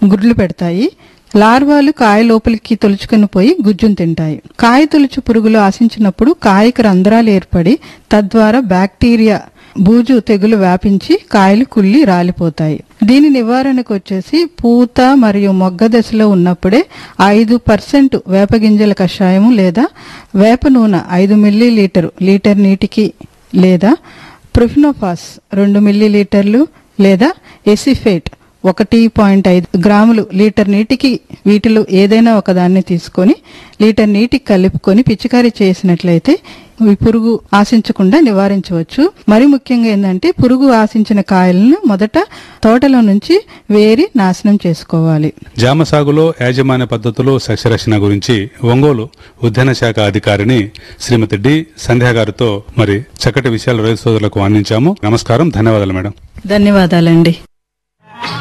గుడ్లు పెడతాయి లార్వాలు కాయ లోపలికి తొలుచుకొని పోయి గుజ్జును తింటాయి కాయ తొలుచు పురుగులు ఆశించినప్పుడు కాయకు రంధ్రాలు ఏర్పడి తద్వారా బ్యాక్టీరియా బూజు తెగులు వ్యాపించి కాయలు కుళ్ళి రాలిపోతాయి దీని నివారణకు వచ్చేసి పూత మరియు మొగ్గ దశలో ఉన్నప్పుడే ఐదు పర్సెంట్ వేపగింజల కషాయము లేదా వేప నూనె ఐదు మిల్లీ లీటరు లీటర్ నీటికి లేదా ప్రొఫినోఫాస్ రెండు మిల్లీ లీటర్లు లేదా ఎసిఫేట్ ఒకటి పాయింట్ ఐదు గ్రాములు లీటర్ నీటికి వీటిలో ఏదైనా ఒకదాన్ని తీసుకొని లీటర్ నీటికి కలుపుకొని పిచికారీ చేసినట్లయితే ఈ పురుగు ఆశించకుండా నివారించవచ్చు మరి ముఖ్యంగా ఏంటంటే పురుగు ఆశించిన కాయలను మొదట తోటలో నుంచి వేరి నాశనం చేసుకోవాలి జామ సాగులో యాజమాన్య పద్ధతులు సస్యరక్షణ గురించి ఒంగోలు ఉద్యాన శాఖ అధికారిని శ్రీమతి డి సంధ్య గారితో మరి చక్కటి విషయాలు రైతు సోదరులకు అందించాము నమస్కారం ధన్యవాదాలు మేడం ధన్యవాదాలండి